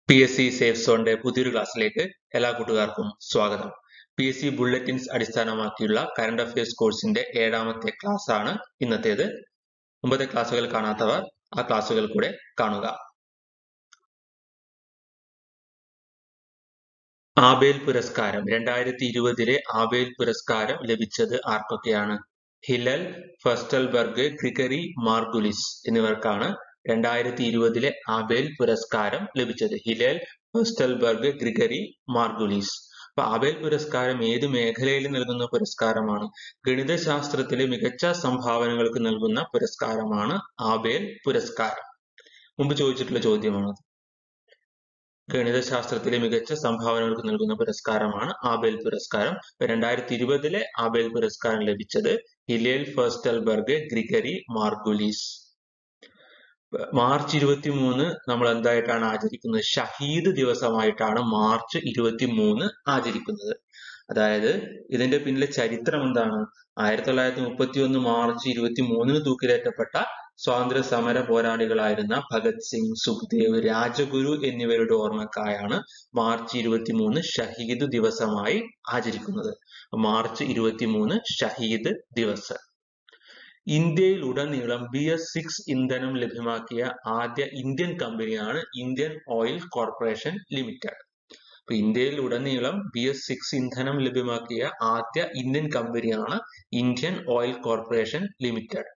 P S C safe സോണിന്റെ പുതിയൊരു ക്ലാസ്സിലേക്ക് എല്ലാ കൂട്ടുകാർക്കും സ്വാഗതം പി എസ് സി ബുള്ളറ്റിൻസ് അടിസ്ഥാനമാക്കിയുള്ള കറണ്ട് അഫയേഴ്സ് കോഴ്സിന്റെ ഏഴാമത്തെ ക്ലാസ് ആണ് ഇന്നത്തേത് മുമ്പത്തെ ക്ലാസ്സുകൾ കാണാത്തവർ ആ ക്ലാസ്സുകൾ കൂടെ കാണുക ആബേൽ പുരസ്കാരം രണ്ടായിരത്തി ഇരുപതിലെ ആബേൽ പുരസ്കാരം ലഭിച്ചത് ആർക്കൊക്കെയാണ് ഹിലൽ ഫസ്റ്റൽബർഗ് ഗ്രിഗറി മാർഗുലിസ് എന്നിവർക്കാണ് രണ്ടായിരത്തി ഇരുപതിലെ ആബേൽ പുരസ്കാരം ലഭിച്ചത് ഹിലേൽ ഫസ്റ്റൽബർഗ് ഗ്രിഗറി മാർഗുലീസ് അപ്പൊ ആബേൽ പുരസ്കാരം ഏത് മേഖലയിൽ നൽകുന്ന പുരസ്കാരമാണ് ഗണിതശാസ്ത്രത്തിലെ മികച്ച സംഭാവനകൾക്ക് നൽകുന്ന പുരസ്കാരമാണ് ആബേൽ പുരസ്കാരം മുമ്പ് ചോദിച്ചിട്ടുള്ള ചോദ്യമാണ് ഗണിതശാസ്ത്രത്തിലെ മികച്ച സംഭാവനകൾക്ക് നൽകുന്ന പുരസ്കാരമാണ് ആബേൽ പുരസ്കാരം രണ്ടായിരത്തി ഇരുപതിലെ ആബേൽ പുരസ്കാരം ലഭിച്ചത് ഹിലേൽ ഫസ്റ്റൽബർഗ് ഗ്രിഗറി മാർഗുലീസ് മാർച്ച് ഇരുപത്തി മൂന്ന് നമ്മൾ എന്തായിട്ടാണ് ആചരിക്കുന്നത് ഷഹീദ് ദിവസമായിട്ടാണ് മാർച്ച് ഇരുപത്തി മൂന്ന് ആചരിക്കുന്നത് അതായത് ഇതിന്റെ പിന്നിലെ ചരിത്രം എന്താണ് ആയിരത്തി തൊള്ളായിരത്തി മുപ്പത്തി ഒന്ന് മാർച്ച് ഇരുപത്തി മൂന്നിന് തൂക്കിലേറ്റപ്പെട്ട സ്വാതന്ത്ര്യ സമര പോരാളികളായിരുന്ന ഭഗത് സിംഗ് സുഖ്ദേവ് രാജഗുരു എന്നിവരുടെ ഓർമ്മക്കായാണ് മാർച്ച് ഇരുപത്തി മൂന്ന് ഷഹീദ് ദിവസമായി ആചരിക്കുന്നത് മാർച്ച് ഇരുപത്തി മൂന്ന് ഷഹീദ് ദിവസം ഇന്ത്യയിൽ ഉടനീളം ബി എസ് സിക്സ് ഇന്ധനം ലഭ്യമാക്കിയ ആദ്യ ഇന്ത്യൻ കമ്പനിയാണ് ഇന്ത്യൻ ഓയിൽ കോർപ്പറേഷൻ ലിമിറ്റഡ് അപ്പൊ ഇന്ത്യയിൽ ഉടനീളം ബി എസ് സിക്സ് ഇന്ധനം ലഭ്യമാക്കിയ ആദ്യ ഇന്ത്യൻ കമ്പനിയാണ് ഇന്ത്യൻ ഓയിൽ കോർപ്പറേഷൻ ലിമിറ്റഡ്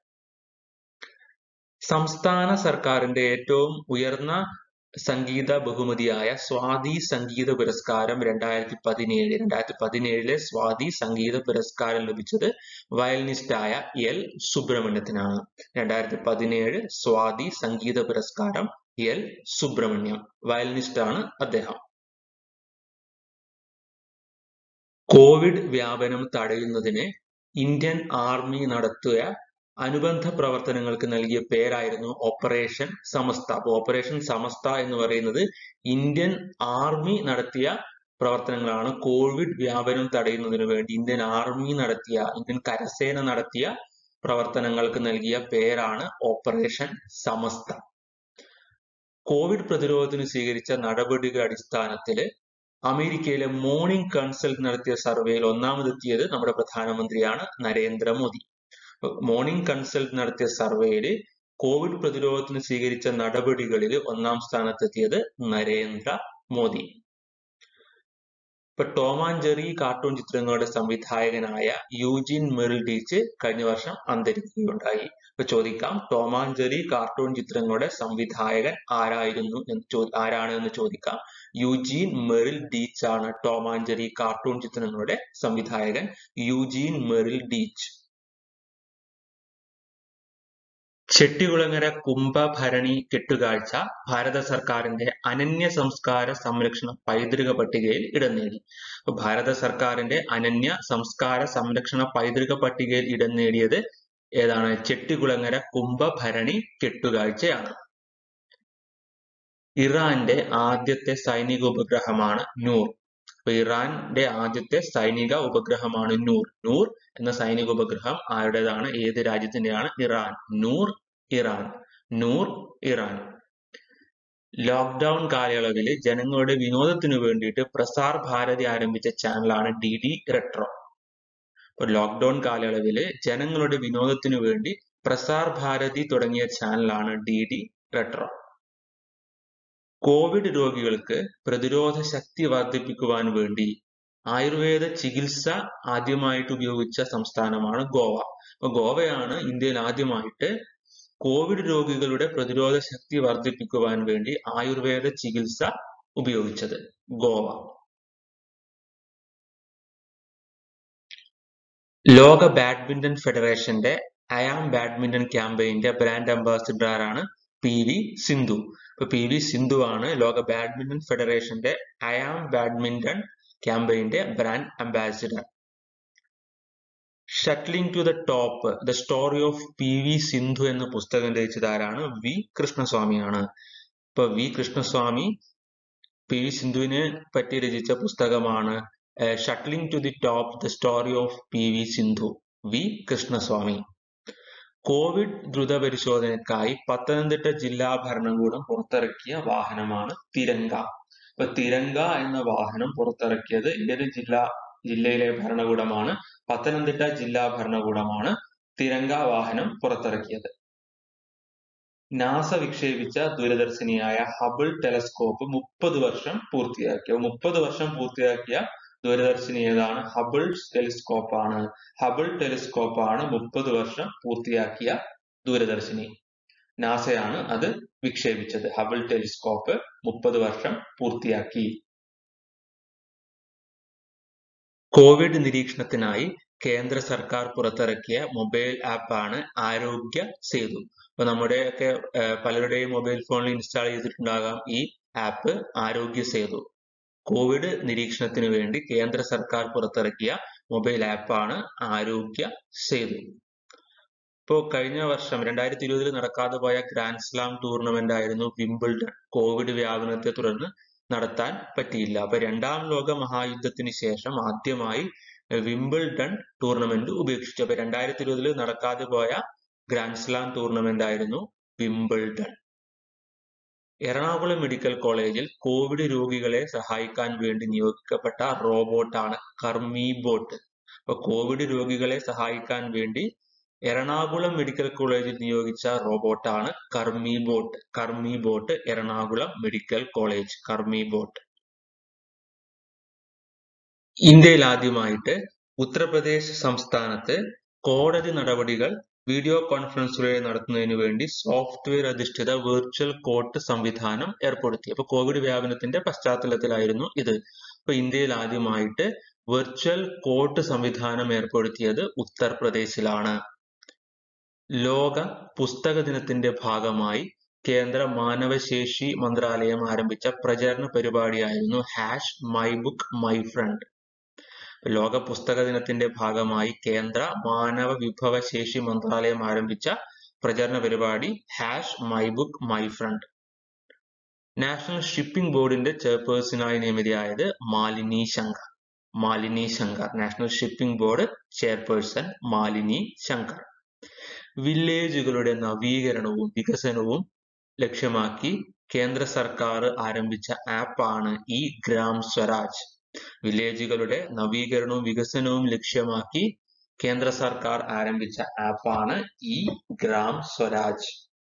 സംസ്ഥാന സർക്കാരിന്റെ ഏറ്റവും ഉയർന്ന സംഗീത ബഹുമതിയായ സ്വാതി സംഗീത പുരസ്കാരം രണ്ടായിരത്തി പതിനേഴ് രണ്ടായിരത്തി പതിനേഴിലെ സ്വാതി സംഗീത പുരസ്കാരം ലഭിച്ചത് വയലിനിസ്റ്റായ എൽ സുബ്രഹ്മണ്യത്തിനാണ് രണ്ടായിരത്തി പതിനേഴ് സ്വാതി സംഗീത പുരസ്കാരം എൽ സുബ്രഹ്മണ്യം വയലിനിസ്റ്റാണ് അദ്ദേഹം കോവിഡ് വ്യാപനം തടയുന്നതിന് ഇന്ത്യൻ ആർമി നടത്തിയ അനുബന്ധ പ്രവർത്തനങ്ങൾക്ക് നൽകിയ പേരായിരുന്നു ഓപ്പറേഷൻ സമസ്ത അപ്പൊ ഓപ്പറേഷൻ സമസ്ത എന്ന് പറയുന്നത് ഇന്ത്യൻ ആർമി നടത്തിയ പ്രവർത്തനങ്ങളാണ് കോവിഡ് വ്യാപനം തടയുന്നതിന് വേണ്ടി ഇന്ത്യൻ ആർമി നടത്തിയ ഇന്ത്യൻ കരസേന നടത്തിയ പ്രവർത്തനങ്ങൾക്ക് നൽകിയ പേരാണ് ഓപ്പറേഷൻ സമസ്ത കോവിഡ് പ്രതിരോധത്തിന് സ്വീകരിച്ച നടപടികളുടെ അടിസ്ഥാനത്തിൽ അമേരിക്കയിലെ മോർണിംഗ് കൺസൾട്ട് നടത്തിയ സർവേയിൽ ഒന്നാമതെത്തിയത് നമ്മുടെ പ്രധാനമന്ത്രിയാണ് നരേന്ദ്രമോദി മോർണിംഗ് കൺസൾട്ട് നടത്തിയ സർവേയിൽ കോവിഡ് പ്രതിരോധത്തിന് സ്വീകരിച്ച നടപടികളിൽ ഒന്നാം സ്ഥാനത്തെത്തിയത് നരേന്ദ്ര മോദി ഇപ്പൊ ടോം ആൻഡ് ജെറി കാർട്ടൂൺ ചിത്രങ്ങളുടെ സംവിധായകനായ യൂജിൻ മെറിൽഡീച്ച് കഴിഞ്ഞ വർഷം അന്തരിക്കുകയുണ്ടായി ഇപ്പൊ ചോദിക്കാം ടോം ആൻഡ് ജെറി കാർട്ടൂൺ ചിത്രങ്ങളുടെ സംവിധായകൻ ആരായിരുന്നു എന്ന് ചോ ആരാണ് എന്ന് ചോദിക്കാം യൂജീൻ മെറിൽ ഡീച്ച് ആണ് ടോം ആൻഡ് ജെറി കാർട്ടൂൺ ചിത്രങ്ങളുടെ സംവിധായകൻ Eugene Merrill Deitch Chettikulangara Kumbhabharani Kettukazhcha Bharata സർക്കാരിന്റെ അനന്യ സംസ്കാര സംരക്ഷണ പൈതൃക പട്ടികയിൽ ഇടം നേടി ഭാരത സർക്കാരിന്റെ അനന്യ സംസ്കാര സംരക്ഷണ പൈതൃക പട്ടികയിൽ ഇടം നേടിയത് ഏതാണ് ചെട്ടികുളങ്ങര കുംഭഭരണി കെട്ടുകാഴ്ചയാണ് ഇറാന്റെ ആദ്യത്തെ സൈനിക ഉപഗ്രഹമാണ് നൂർ അപ്പൊ ഇറാന്റെ ആദ്യത്തെ സൈനിക ഉപഗ്രഹമാണ് നൂർ നൂർ എന്ന സൈനിക ഉപഗ്രഹം ആരുടേതാണ് ഏത് രാജ്യത്തിന്റെയാണ് Iran Noor Iran Noor Iran lockdown കാലയളവിൽ ജനങ്ങളുടെ വിനോദത്തിനു വേണ്ടിയിട്ട് പ്രസാർ ഭാരതി ആരംഭിച്ച ചാനലാണ് ഡി ഡി റെട്രോ ഇപ്പൊ ലോക്ക്ഡൌൺ കാലയളവിൽ ജനങ്ങളുടെ വിനോദത്തിനു വേണ്ടി പ്രസാർ ഭാരതി തുടങ്ങിയ ചാനലാണ് ഡി ഡി റെട്രോ കോവിഡ് രോഗികൾക്ക് പ്രതിരോധ ശക്തി വർദ്ധിപ്പിക്കുവാൻ വേണ്ടി ആയുർവേദ ചികിത്സ ആദ്യമായിട്ട് ഉപയോഗിച്ച സംസ്ഥാനമാണ് ഗോവ അപ്പൊ ഗോവയാണ് ഇന്ത്യയിൽ ആദ്യമായിട്ട് കോവിഡ് രോഗികളുടെ പ്രതിരോധ ശക്തി വർദ്ധിപ്പിക്കുവാൻ വേണ്ടി ആയുർവേദ ചികിത്സ ഉപയോഗിച്ചത് ഗോവ ലോക ബാഡ്മിന്റൺ ഫെഡറേഷന്റെ അയാം ബാഡ്മിന്റൺ ക്യാമ്പയിന്റെ ബ്രാൻഡ് അംബാസിഡർ ആരാണ് പി വി സിന്ധു ഇപ്പൊ പി വി സിന്ധു ആണ് ലോക ബാഡ്മിന്റൺ ഫെഡറേഷന്റെ അയാം ബാഡ്മിന്റൺ ക്യാമ്പയിന്റെ brand ambassador shuttling to the top the story of P V Sindhu എന്ന പുസ്തകം രചിച്ചത് ആരാണ് വി കൃഷ്ണസ്വാമിയാണ് ഇപ്പൊ വി കൃഷ്ണസ്വാമി പി വി സിന്ധുവിനെ പറ്റി രചിച്ച പുസ്തകമാണ് shuttling to the top the story of P V Sindhu V Krishnaswamy Covid ദ്രുത പരിശോധനയ്ക്കായി പത്തനംതിട്ട ജില്ലാ ഭരണകൂടം പുറത്തിറക്കിയ വാഹനമാണ് തിരങ്ക ഇപ്പൊ തിരങ്ക എന്ന വാഹനം പുറത്തിറക്കിയത് ഏത് ജില്ലാ ജില്ലയിലെ ഭരണകൂടമാണ് പത്തനംതിട്ട ജില്ലാ ഭരണകൂടമാണ് തിരങ്ക വാഹനം പുറത്തിറക്കിയത് നാസ വിക്ഷേപിച്ച ദൂരദർശിനിയായ ഹബിൾ ടെലസ്കോപ്പ് മുപ്പത് വർഷം പൂർത്തിയാക്കി മുപ്പത് വർഷം പൂർത്തിയാക്കിയ ദൂരദർശിനി ഏതാണ് ഹബിൾ ടെലിസ്കോപ്പ് ആണ് ഹബിൾ ടെലിസ്കോപ്പ് ആണ് മുപ്പത് വർഷം പൂർത്തിയാക്കിയ ദൂരദർശിനി നാസയാണ് അത് വിക്ഷേപിച്ചത് ഹബിൾ ടെലിസ്കോപ്പ് മുപ്പത് വർഷം പൂർത്തിയാക്കി കോവിഡ് നിരീക്ഷണത്തിനായി കേന്ദ്ര സർക്കാർ പുറത്തിറക്കിയ മൊബൈൽ ആപ്പാണ് ആരോഗ്യ സേതു അപ്പൊ നമ്മുടെയൊക്കെ പലരുടെയും മൊബൈൽ ഫോണിൽ ഇൻസ്റ്റാൾ ചെയ്തിട്ടുണ്ടാകാം ഈ ആപ്പ് ആരോഗ്യ സേതു കോവിഡ് നിരീക്ഷണത്തിന് വേണ്ടി കേന്ദ്ര സർക്കാർ പുറത്തിറക്കിയ മൊബൈൽ ആപ്പാണ് ആരോഗ്യ സേതു ഇപ്പോൾ കഴിഞ്ഞ വർഷം രണ്ടായിരത്തി ഇരുപതിൽ നടക്കാതെ പോയ ഗ്രാൻഡ് സ്ലാം ടൂർണമെന്റ് ആയിരുന്നു വിംബിൾഡൺ കോവിഡ് വ്യാപനത്തെ തുടർന്ന് നടത്താൻ പറ്റിയില്ല അപ്പൊ രണ്ടാം ലോക മഹായുദ്ധത്തിന് ശേഷം ആദ്യമായി വിംബിൾഡൺ ടൂർണമെന്റ് ഉപേക്ഷിച്ചു അപ്പൊ രണ്ടായിരത്തി ഇരുപതിൽ നടക്കാതെ പോയ ഗ്രാൻഡ് സ്ലാം ടൂർണമെന്റ് ആയിരുന്നു വിംബിൾഡൺ എറണാകുളം മെഡിക്കൽ കോളേജിൽ കോവിഡ് രോഗികളെ സഹായിക്കാൻ വേണ്ടി നിയോഗിക്കപ്പെട്ട റോബോട്ടാണ് കർമ്മി ബോട്ട് അപ്പൊ കോവിഡ് രോഗികളെ സഹായിക്കാൻ വേണ്ടി എറണാകുളം മെഡിക്കൽ കോളേജിൽ നിയോഗിച്ച റോബോട്ടാണ് Karmi bot Karmi bot Ernakulam medical college Karmi bot ഇന്ത്യയിൽ ആദ്യമായിട്ട് ഉത്തർപ്രദേശ് സംസ്ഥാനത്ത് കോടതി നടപടികൾ വീഡിയോ കോൺഫറൻസുകളിൽ നടത്തുന്നതിന് വേണ്ടി സോഫ്റ്റ്വെയർ അധിഷ്ഠിത വെർച്വൽ കോർട്ട് സംവിധാനം ഏർപ്പെടുത്തി അപ്പൊ കോവിഡ് വ്യാപനത്തിന്റെ പശ്ചാത്തലത്തിലായിരുന്നു ഇത് അപ്പൊ ഇന്ത്യയിൽ ആദ്യമായിട്ട് വെർച്വൽ കോർട്ട് സംവിധാനം ഏർപ്പെടുത്തിയത് ഉത്തർപ്രദേശിലാണ് ലോക പുസ്തക ദിനത്തിന്റെ ഭാഗമായി കേന്ദ്ര മാനവശേഷി മന്ത്രാലയം ആരംഭിച്ച പ്രചരണ പരിപാടിയായിരുന്നു hash my book my friend ലോക പുസ്തക ദിനത്തിന്റെ ഭാഗമായി കേന്ദ്ര മാനവ വിഭവശേഷി മന്ത്രാലയം ആരംഭിച്ച പ്രചരണ പരിപാടി hash my book my friend national shipping ബോർഡിന്റെ ചെയർപേഴ്സണായി നിയമിതയായത് Malini Shankar Malini Shankar national shipping board chairperson Malini Shankar വില്ലേജുകളുടെ നവീകരണവും വികസനവും ലക്ഷ്യമാക്കി കേന്ദ്ര സർക്കാർ ആരംഭിച്ച ആപ്പാണ് ഈ ഗ്രാം സ്വരാജ് വില്ലേജുകളുടെ നവീകരണവും വികസനവും ലക്ഷ്യമാക്കി കേന്ദ്ര സർക്കാർ ആരംഭിച്ച ആപ്പാണ് ഈ ഗ്രാം സ്വരാജ്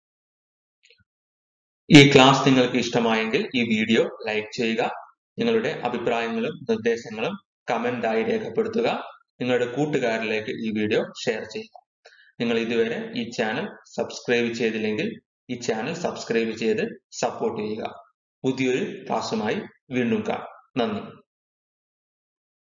ഈ ക്ലാസ് നിങ്ങൾക്ക് ഇഷ്ടമായെങ്കിൽ ഈ വീഡിയോ ലൈക്ക് ചെയ്യുക നിങ്ങളുടെ അഭിപ്രായങ്ങളും നിർദ്ദേശങ്ങളും കമന്റ് ആയി രേഖപ്പെടുത്തുക നിങ്ങളുടെ കൂട്ടുകാരിലേക്ക് ഈ വീഡിയോ ഷെയർ ചെയ്യുക നിങ്ങൾ ഇതുവരെ ഈ ചാനൽ സബ്സ്ക്രൈബ് ചെയ്തില്ലെങ്കിൽ ഈ ചാനൽ സബ്സ്ക്രൈബ് ചെയ്ത് സപ്പോർട്ട് ചെയ്യുക പുതിയൊരു ക്ലാസ്സുമായി വീണ്ടും കാണാം നന്ദി